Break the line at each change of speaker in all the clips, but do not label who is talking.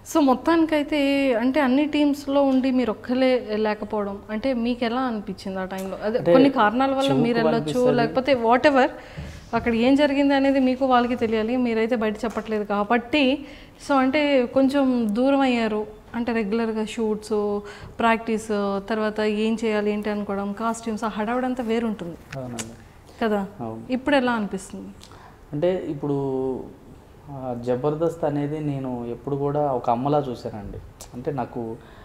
So మొత్తానికైతే అంటే అన్ని టీమ్స్లో ఉండి మీరు ఒక్కలే లేకపోవడం అంటే మీకు ఎలా అనిపించింది ఆ టైంలో అదే కొన్ని కారణాల వల్ల మీరు వెళ్ళొచ్చు లేకపోతే వాట్ ఎవర్ అక్కడ ఏం జరిగింది అనేది మీకు వాళ్ళకి తెలియాలి మీరైతే బయట చెప్పట్లేదు కాబట్టి సో అంటే కొంచెం దూరం అయ్యారు అంటే రెగ్యులర్గా షూట్స్ ప్రాక్టీస్ తర్వాత ఏం చేయాలి ఏంటి అనుకోవడం కాస్ట్యూమ్స్ ఆ హడావుడంతా వేరుంటుంది
అవునండి
కదా
అవును.
ఇప్పుడు ఎలా అనిపిస్తుంది
అంటే ఇప్పుడు ఆ, జబర్దస్త్ అనేది నేను ఎప్పుడు కూడా ఒక అమ్మలా చూశానండి అంటే నాకు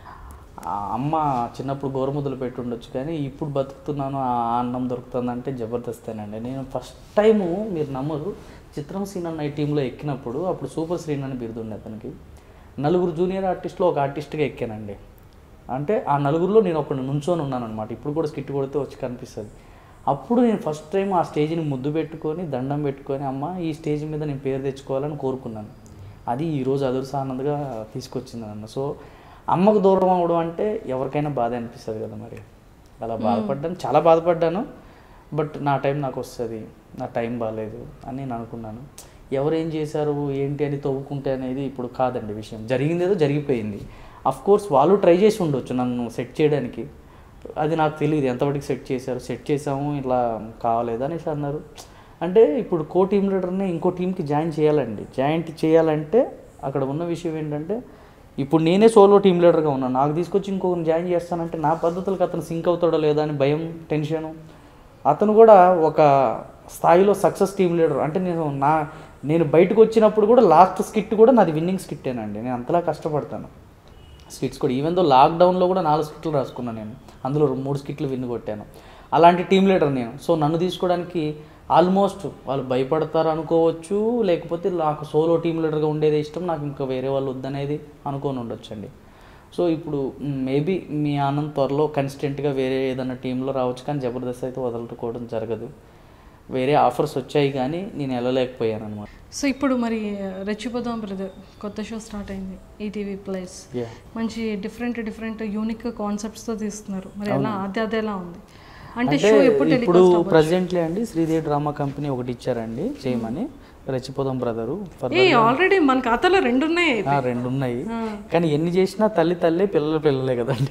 ఆ అమ్మ చిన్నప్పుడు గోరుముద్దలు పెట్టి ఉండొచ్చు కానీ ఇప్పుడు బతుకుతున్నాను ఆ అన్నం దొరుకుతుందంటే జబర్దస్తేనండి నేను ఫస్ట్ టైము మీరు నమ్మరు చిత్రం సీన్ అన్న ఈ టీంలో ఎక్కినప్పుడు అప్పుడు సూపర్ స్క్రీన్ అని బిరుదుండే అతనికి నలుగురు జూనియర్ ఆర్టిస్ట్లో ఒక ఆర్టిస్ట్గా ఎక్కానండి అంటే ఆ నలుగురిలో నేను ఒకడు నుంచొని ఉన్నాను అనమాట ఇప్పుడు కూడా స్కిట్ కొడితే వచ్చి కనిపిస్తుంది అప్పుడు నేను ఫస్ట్ టైం ఆ స్టేజ్ని ముద్దు పెట్టుకొని దండం పెట్టుకొని అమ్మ ఈ స్టేజ్ మీద నేను పేరు తెచ్చుకోవాలని కోరుకున్నాను అది ఈరోజు అదుర్స ఆనంద్గా తీసుకొచ్చింది అన్న సో అమ్మకు దూరం అవ్వడం అంటే ఎవరికైనా బాధ అనిపిస్తుంది కదా మరి అలా బాధపడ్డాను చాలా బాధపడ్డాను బట్ నా టైం నాకు వస్తుంది నా టైం బాగాలేదు అని నేను అనుకున్నాను ఎవరు ఏం చేశారు ఏంటి అని తవ్వుకుంటే అనేది ఇప్పుడు కాదండి విషయం జరిగింది ఏదో జరిగిపోయింది అఫ్ కోర్స్ వాళ్ళు ట్రై చేసి ఉండొచ్చు నన్ను సెట్ చేయడానికి అది నాకు తెలియదు ఎంతవరకు సెట్ చేశారు సెట్ చేసాము ఇట్లా కావాలేదా అనేసి అన్నారు అంటే ఇప్పుడు కో టీమ్ లీడర్ని ఇంకో టీంకి జాయిన్ చేయాలండి జాయింట్ చేయాలంటే అక్కడ ఉన్న విషయం ఏంటంటే ఇప్పుడు నేనే సోలో టీమ్ లీడర్గా ఉన్నాను నాకు తీసుకొచ్చి ఇంకొకరిని జాయిన్ చేస్తానంటే నా పద్ధతులకు అతను సింక్ అవుతాడో లేదా అని భయం టెన్షను అతను కూడా ఒక స్థాయిలో సక్సెస్ టీమ్ లీడర్ అంటే నేను నా నేను బయటకు వచ్చినప్పుడు కూడా లాస్ట్ స్కిట్ కూడా నాది విన్నింగ్ స్కిట్టేనండి నేను అంతలా కష్టపడతాను స్కిట్స్ కూడా ఈవెన్ దో లాక్డౌన్లో కూడా నాలుగు స్కిట్లు రాసుకున్నాను నేను అందులో మూడు స్కిట్లు విన్ కొట్టాను అలాంటి టీమ్ లీడర్ నేను సో నన్ను తీసుకోవడానికి ఆల్మోస్ట్ వాళ్ళు భయపడతారు అనుకోవచ్చు లేకపోతే నాకు సోలో టీమ్ లీడర్గా ఉండేదే ఇష్టం నాకు ఇంకా వేరే వాళ్ళు వద్దనేది అనుకొని ఉండొచ్చండి సో ఇప్పుడు మేబీ మీ ఆనంద్ త్వరలో కన్స్టెంట్గా వేరే ఏదైనా టీంలో రావచ్చు కానీ జబర్దస్త్ అయితే వదులుకోవడం జరగదు వేరే ఆఫర్స్ వచ్చాయి కానీ నేను వెళ్ళలేకపోయాను అనమాట
సో ఇప్పుడు మరి రెచ్చిపోదాం బ్రదర్ కొత్త షో స్టార్ట్ అయింది ఈటీవీ ప్లస్
యా
మంచి డిఫరెంట్ డిఫరెంట్ యూనిక్ కాన్సెప్ట్స్తో తీస్తున్నారు మరి ఎలా అది అది ఎలా ఉంది అంటే
అంటే
షో ఎప్పుడు
ఇప్పుడు
టెలికాస్ట్ అవ్వచ్చు
ప్రజెంట్లీ అండి శ్రీదేవి డ్రామా కంపెనీ ఒకటి ఇచ్చారండి చేయమని రెచ్చిపోదాం బ్రదరు
ఏ ఆల్రెడీ మన ఖాతాలో రెండు ఉన్నాయి
రెండు ఉన్నాయి కానీ ఎన్ని చేసినా తల్లి తల్లే పిల్లలు పిల్లలే కదండి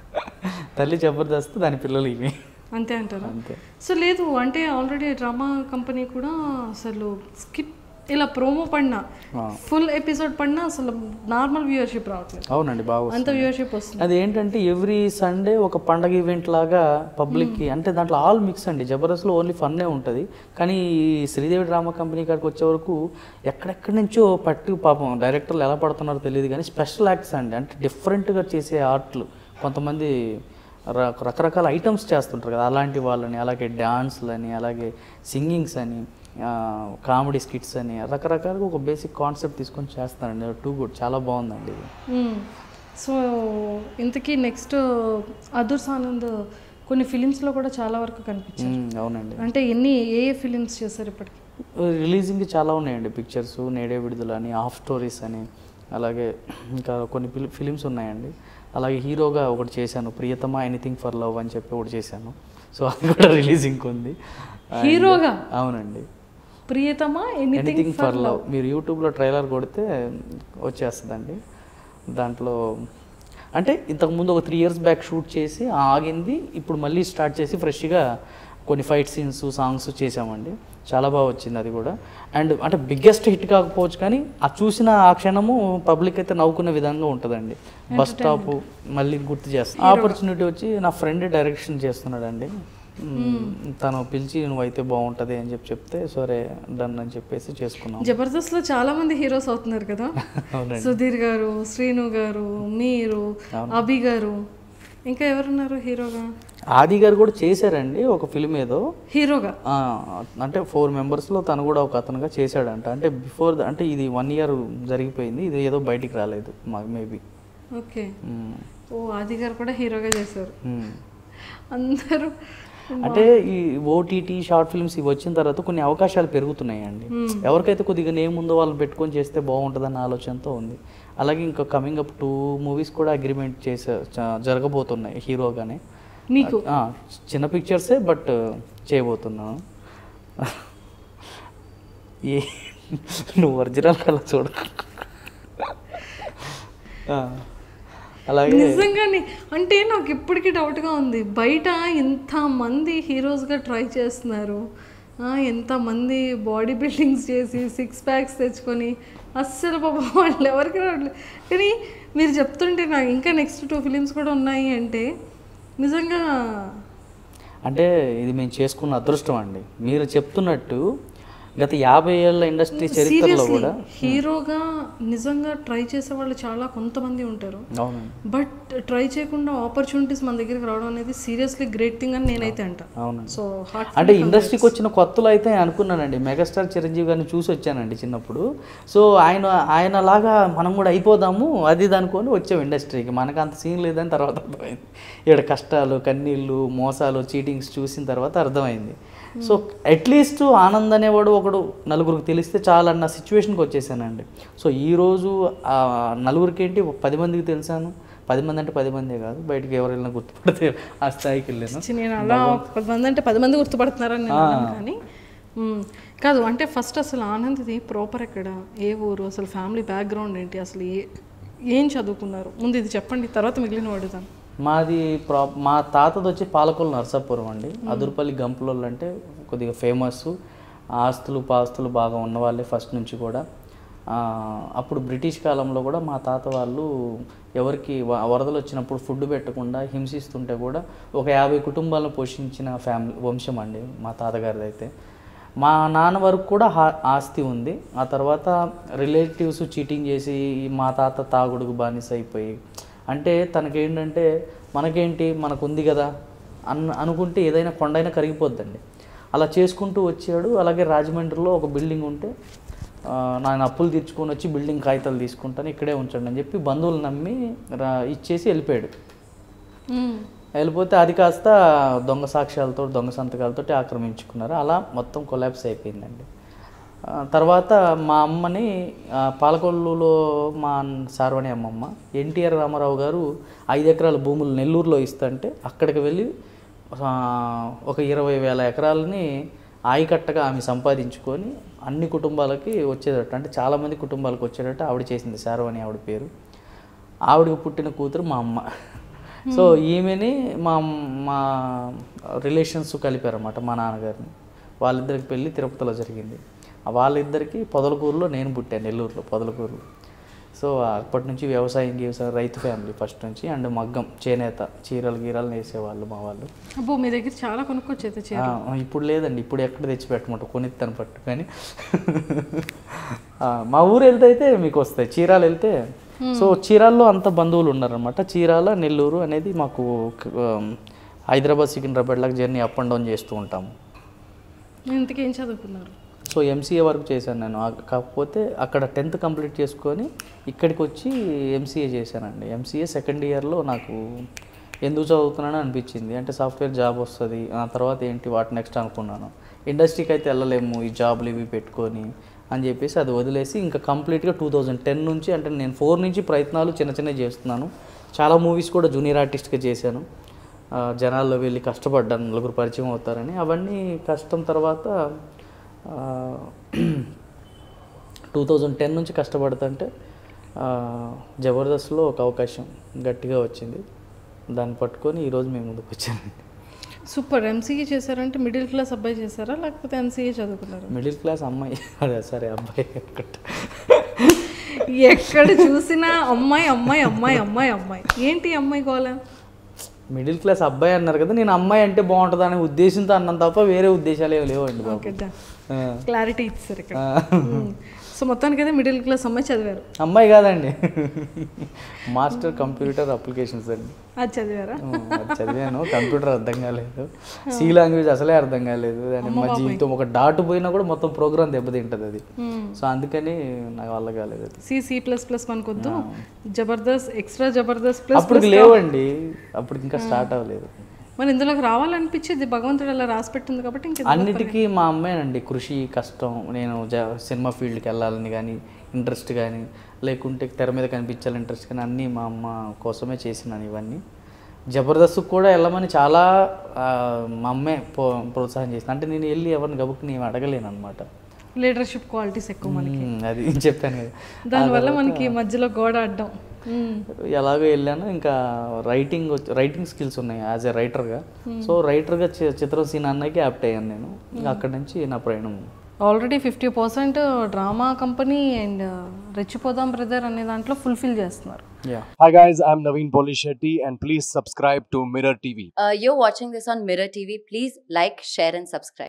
తల్లి జబర్దస్త్ దాని పిల్లలు ఇవి
అంతే అంటారా
అంతే
సో లేదు అంటే ఆల్రెడీ డ్రామా కంపెనీ కూడా అసలు స్కిప్ ఇలా ప్రోమో పడినా
ఆ.
ఫుల్ ఎపిసోడ్ పడినా అసలు నార్మల్ వ్యూవర్షిప్ రావట్లేదు
అవునండి బాగా
అంత వ్యూవర్షిప్ వస్తుంది
అది ఏంటంటే ఎవ్రీ సండే ఒక పండగ ఈవెంట్ లాగా పబ్లిక్కి అంటే దాంట్లో ఆల్ మిక్స్ అండి జబర్దస్త్లో ఓన్లీ ఫన్నే ఉంటుంది కానీ ఈ శ్రీదేవి డ్రామా కంపెనీ కాడికి వచ్చే వరకు ఎక్కడెక్కడి నుంచో పట్టు పాపం డైరెక్టర్లు ఎలా పడుతున్నారో తెలియదు కానీ స్పెషల్ యాక్ట్స్ అండి అంటే డిఫరెంట్గా చేసే ఆర్ట్లు కొంతమంది ర- రకరకాల ఐటమ్స్ చేస్తుంటారు కదా అలాంటి వాళ్ళని అలాగే డాన్స్లని అలాగే సింగింగ్స్ అని కామెడీ స్కిట్స్ అని రకరకాలుగా ఒక బేసిక్ కాన్సెప్ట్ తీసుకొని చేస్తారండి టూ గుడ్ చాలా బాగుందండి ఇది
సో ఇంతకీ నెక్స్ట్ అదుర్స్ ఆనంద్ కొన్ని ఫిలిమ్స్లో కూడా చాలా వరకు కనిపించారు
మ్మ్, అవునండి
అంటే ఎన్ని ఏ ఏ ఫిలిమ్స్ చేశారు ఇప్పటికి
రిలీజింగ్ చాలా ఉన్నాయండి పిక్చర్స్ నేడే విడుదల అని హాఫ్ స్టోరీస్ అని అలాగే ఇంకా కొన్ని ఫిలిమ్స్ ఉన్నాయండి అలాగే హీరోగా ఒకటి చేశాను ప్రియతమా ఎనీథింగ్ ఫర్ లవ్ అని చెప్పి ఒకటి చేశాను సో అది కూడా రిలీజింగ్ ఉంది And-
హీరోగా
అవునండి
ప్రియతమా ఎనీథింగ్
ఎనీథింగ్ ఫర్ లవ్ మీరు యూట్యూబ్లో ట్రైలర్ కొడితే వచ్చేస్తుందండి దాంట్లో అంటే ఇంతకుముందు ఒక త్రీ ఇయర్స్ బ్యాక్ షూట్ చేసి ఆగింది ఇప్పుడు మళ్ళీ స్టార్ట్ చేసి ఫ్రెష్గా కొన్ని ఫైట్ సీన్స్ సాంగ్స్ చేసామండి చాలా బాగా వచ్చింది అది కూడా అండ్ అంటే బిగ్గెస్ట్ హిట్ కాకపోవచ్చు కానీ ఆ చూసిన ఆ క్షణము పబ్లిక్ అయితే నవ్వుకునే విధంగా ఉంటుందండి బస్ స్టాప్ మళ్ళీ గుర్తు చేస్తాను ఆపర్చునిటీ వచ్చి నా ఫ్రెండ్ డైరెక్షన్ చేస్తున్నాడండి మ్మ్. తను పిలిచి నువ్వైతే బాగుంటుంది అని చెప్పి చెప్తే సరే డన్ అని చెప్పేసి చేసుకున్నాం
జబర్దస్త్ లో చాలా మంది హీరోస్ అవుతున్నారు కదా
అవునండి
సుధీర్ గారు శ్రీను గారు మీరు అభి గారు ఇంకా ఎవరున్నారు హీరోగా
ఆది గారు కూడా చేశారండి ఒక ఫిల్మ్ ఏదో
హీరోగా
ఆ, అంటే ఫోర్ మెంబర్స్లో తను కూడా ఒక అతనుగా చేశాడంట అంటే బిఫోర్ అంటే ఇది వన్ ఇయర్ జరిగిపోయింది ఇది ఏదో బయటికి రాలేదు మేబీ
ఓకే ఓ ఆది గారు కూడా హీరోగా చేశారు అందరూ
అంటే ఈ ఓటీటీ షార్ట్ ఫిల్మ్స్ ఇవి వచ్చిన తర్వాత కొన్ని అవకాశాలు పెరుగుతున్నాయండి ఎవరికైతే కొద్దిగా నేమ్ ఉందో వాళ్ళని పెట్టుకొని చేస్తే బాగుంటుందన్న ఆలోచనతో ఉంది అలాగే ఇంకా కమింగ్ అప్ టూ మూవీస్ కూడా అగ్రిమెంట్ చేసే చ- జరగబోతున్నాయి హీరోగానే
మీకు
ఆ, చిన్న పిక్చర్సే బట్ చేయబోతున్నాను ఏ నువ్వు ఒరిజినల్ కళ చూడ ఆ, అలాగే
నిజంగానే అంటే నాకు ఇప్పటికీ డౌట్గా ఉంది బయట ఎంతమంది హీరోస్గా ట్రై చేస్తున్నారు ఆ, ఎంతమంది బాడీ బిల్డింగ్స్ చేసి సిక్స్ ప్యాక్స్ తెచ్చుకొని అస్సలు పాపం వాళ్ళు ఎవరికి రావట్లేదు కానీ మీరు చెప్తుంటే నాకు ఇంకా నెక్స్ట్ టూ ఫిలిమ్స్ కూడా ఉన్నాయి అంటే నిజంగా
అంటే ఇది మేము చేసుకున్న అదృష్టం అండి మీరు చెప్తున్నట్టు గత యాభై ఏళ్ళ ఇండస్ట్రీ చరిత్రలో
సీరియస్లీ
కూడా
హీరోగా నిజంగా ట్రై చేసే వాళ్ళు చాలా కొంతమంది ఉంటారు
అవునండి
బట్ ట్రై చేయకుండా ఆపర్చునిటీస్ మన దగ్గరికి రావడం అనేది సీరియస్లీ గ్రేట్ థింగ్ అని నేనైతే అంట
అవునండి
సో హార్ట్
అంటే ఇండస్ట్రీకి వచ్చిన కొత్తలో అయితే అనుకున్నానండి మెగాస్టార్ చిరంజీవి గారిని చూసి వచ్చానండి చిన్నప్పుడు సో ఆయన ఆయన లాగా మనం కూడా అయిపోదాము అది ఇది అనుకొని వచ్చాం ఇండస్ట్రీకి మనకు అంత సీన్ లేదని తర్వాత అర్థమైంది ఇక్కడ కష్టాలు కన్నీళ్ళు మోసాలు చీటింగ్స్ చూసిన తర్వాత అర్థమైంది సో అట్లీస్ట్ ఆనంద్ అనేవాడు ఒకడు నలుగురికి తెలిస్తే చాలన్న సిచ్యువేషన్కి వచ్చేసానండి సో ఈరోజు ఆ నలుగురికి ఏంటి ఒక పది మందికి తెలిసాను పది మంది అంటే పది మందే కాదు బయటికి ఎవరైనా గుర్తుపడితే ఆ స్థాయికి వెళ్ళాను
చి- నేను అలా పది మంది అంటే పది మంది గుర్తుపడుతున్నారని నేను అన్నాను కానీ మ్మ్. కాదు అంటే ఫస్ట్ అసలు ఆనంద్ది ప్రాపర్ ఎక్కడ ఏ ఊరు అసలు ఫ్యామిలీ బ్యాక్గ్రౌండ్ ఏంటి అసలు ఏ ఏం చదువుకున్నారు ముందు ఇది చెప్పండి తర్వాత మిగిలిన అడుగుతాను
మాది ప్రా మా తాతది వచ్చి పాలకొల్లు నరసాపురం అండి అదురుపల్లి గంపులోళ్ళు అంటే కొద్దిగా ఫేమస్ ఆస్తులు పాస్తులు బాగా ఉన్నవాళ్ళే ఫస్ట్ నుంచి కూడా ఆ, అప్పుడు బ్రిటిష్ కాలంలో కూడా మా తాత వాళ్ళు ఎవరికి వ- వరదలు వచ్చినప్పుడు ఫుడ్ పెట్టకుండా హింసిస్తుంటే కూడా ఒక యాభై కుటుంబాలను పోషించిన ఫ్యామిలీ వంశం అండి మా తాతగారిది అయితే మా నాన్న వరకు కూడా హా- ఆస్తి ఉంది ఆ తర్వాత రిలేటివ్స్ చీటింగ్ చేసి మా తాత తాగుడుకు బానిస అయిపోయి అంటే తనకేంటంటే మనకేంటి మనకు ఉంది కదా అన్న అనుకుంటే ఏదైనా కొండైనా కరిగిపోద్దండి అలా చేసుకుంటూ వచ్చాడు అలాగే రాజమండ్రిలో ఒక బిల్డింగ్ ఉంటే ఆ, నేను అప్పులు తీర్చుకొని వచ్చి బిల్డింగ్ కాగితాలు తీసుకుంటాను ఇక్కడే ఉంచండి అని చెప్పి బంధువులు నమ్మి రా ఇచ్చేసి వెళ్ళిపోయాడు
మ్మ్.
వెళ్ళిపోతే అది కాస్త దొంగ సాక్ష్యాలతో దొంగ సంతకాలతో ఆక్రమించుకున్నారు అలా మొత్తం కొలాప్స్ అయిపోయిందండి ఆ, తర్వాత మా అమ్మని ఆ, పాలకొల్లులో మా సార్వణి అమ్మమ్మ ఎన్టీఆర్ రామారావు గారు ఐదు ఎకరాల భూములు నెల్లూరులో ఇస్తుంటే అక్కడికి వెళ్ళి ఆ, ఒక ఇరవై వేల ఎకరాలని ఆయకట్టగా ఆమె సంపాదించుకొని అన్ని కుటుంబాలకి వచ్చేటట్టు అంటే చాలామంది కుటుంబాలకు వచ్చేటట్టు ఆవిడ చేసింది శారవని ఆవిడ పేరు ఆవిడకి పుట్టిన కూతురు మా అమ్మ సో ఈమెని మా మా రిలేషన్స్ కలిపారన్నమాట మా నాన్నగారిని వాళ్ళిద్దరికి పెళ్ళి తిరుపతిలో జరిగింది ఆ వాళ్ళిద్దరికి పొదలకూరులో నేను పుట్టాను నెల్లూరులో పొదలకూరులో సో అప్పటి నుంచి వ్యవసాయం వ్యవసాయం రైతు ఫ్యామిలీ ఫస్ట్ నుంచి అండ్ మగ్గం చేనేత చీరలు గీరలు వేసేవాళ్ళు మా వాళ్ళు
అబ్బో మీ దగ్గర చాలా కొనుక్కొచ్చేది చీర
ఆ, ఇప్పుడు లేదండి ఇప్పుడు ఎక్కడ తెచ్చి పెట్టమంట కొనిస్తాను పట్టు కానీ ఆ, మా ఊరు వెళ్తే అయితే మీకు వస్తాయి చీరాలు వెళ్తే సో చీరాల్లో అంత బంధువులు ఉన్నారనమాట చీరాల నెల్లూరు అనేది మాకు ఆ, హైదరాబాద్ సికింద్రాబాద్ లాగా జర్నీ అప్ అండ్ డౌన్ చేస్తూ ఉంటాము
ఇంతకీ ఏం చదువుకున్నారు
సో ఎంసీఏ వరకు చేశాను నేను ఆ- కాకపోతే అక్కడ టెన్త్ కంప్లీట్ చేసుకొని ఇక్కడికి వచ్చి ఎంసీఏ చేశానండి ఎంసీఏ సెకండ్ ఇయర్లో నాకు ఎందుకు చదువుతున్నాను అనిపించింది అంటే సాఫ్ట్వేర్ జాబ్ వస్తుంది ఆ తర్వాత ఏంటి వాటి నెక్స్ట్ అనుకున్నాను ఇండస్ట్రీకి అయితే వెళ్ళలేము ఈ జాబ్లు ఇవి పెట్టుకొని అని చెప్పేసి అది వదిలేసి ఇంకా కంప్లీట్గా టూ థౌజండ్ టెన్ నుంచి అంటే నేను ఫోర్ నుంచి ప్రయత్నాలు చిన్న చిన్నవి చేస్తున్నాను చాలా మూవీస్ కూడా జూనియర్ ఆర్టిస్ట్గా చేశాను ఆ, జనాల్లో వెళ్ళి కష్టపడ్డాను నలుగురు పరిచయం అవుతారని అవన్నీ కష్టం తర్వాత టూ థౌజండ్ టెన్ నుంచి కష్టపడుతుంటే ఆ, జబర్దస్త్లో ఒక అవకాశం గట్టిగా వచ్చింది దాన్ని పట్టుకొని ఈరోజు మేము ముందుకు వచ్చాను
సూపర్ ఎంసీఏ చేశారంటే మిడిల్ క్లాస్ అబ్బాయి చేశారా లేకపోతే ఎంసీఏ చదువుకున్నారా
మిడిల్ క్లాస్ అమ్మాయి అదే సరే అబ్బాయి ఒకటి
ఎక్కడ చూసినా అమ్మాయి అమ్మాయి అమ్మాయి అమ్మాయి అమ్మాయి ఏంటి ఈ అమ్మాయి గోళ
మిడిల్ క్లాస్ అబ్బాయి అన్నారు కదా నేను అమ్మాయి అంటే బాగుంటుంది అనే ఉద్దేశంతో అన్నాను తప్ప వేరే ఉద్దేశాలు ఏమి లేవండి బాబు
ఓకే
ఆ,
క్లారిటీ ఇచ్చారు ఇక్కడ
ఆ.
సో మొత్తానికి అయితే మిడిల్ క్లాస్ అమ్మాయి చదివారు
అమ్మాయి కాదండి మాస్టర్ కంప్యూటర్ అప్లికేషన్స్ అండి
అది చదివారా
ఆ, అది చదివాను కంప్యూటర్ అర్థం కాలేదు సి లాంగ్వేజ్ అసలే అర్థం కాలేదు దాని మా జీవితం ఒక డాట్ పోయినా కూడా మొత్తం ప్రోగ్రామ్ దెబ్బతింటది అది సో అందుకని నాకు వల్ల కాలేదు అది
సి సి ప్లస్ ప్లస్ మనకొద్దు జబర్దస్త్ ఎక్స్ట్రా జబర్దస్త్ ప్లస్
అప్పుడు లేవండి అప్పుడు ఇంకా స్టార్ట్ అవ్వలేదు
మరి ఇందులోకి రావాలనిపించేది భగవంతుడు అలా రాసి పెట్టింది కాబట్టి ఇంక
అన్నిటికీ మా అమ్మాయినండి కృషి కష్టం నేను జ సినిమా ఫీల్డ్కి వెళ్ళాలని కానీ ఇంట్రెస్ట్ కానీ లేకుంటే తెర మీద కనిపించాలని ఇంట్రెస్ట్ కానీ అన్నీ మా అమ్మ కోసమే చేసినాను ఇవన్నీ జబర్దస్త్ కూడా వెళ్ళమని చాలా ఆ, మా అమ్మే పో ప్రోత్సాహం చేసింది అంటే నేను వెళ్ళి ఎవరిని గబుక్కి నేను అడగలేను అనమాట
లీడర్షిప్ క్వాలిటీస్ ఎక్కువ మనకి
అది చెప్పాను కదా
దానివల్ల మనకి మధ్యలో గోడ అడ్డం
ఎలాగో వెళ్ళాను ఇంకా రైటింగ్ వచ్చి- రైటింగ్ స్కిల్స్ ఉన్నాయి యాజ్ ఎ రైటర్గా సో రైటర్గా చి- చిత్రం సీన్ అన్నకి యాప్ట్ అయ్యాను నేను ఇంకా అక్కడి నుంచి నా ప్రయాణం
already fifty percent drama company and రెచ్చిపోదాం బ్రదర్ అనే దాంట్లో ఫుల్ఫిల్ చేస్తున్నారు
yeah
Hi guys, I'm Naveen Polishetty and please subscribe to Mirror TV.
Uh, you're watching this on Mirror TV. Please like, share, and subscribe.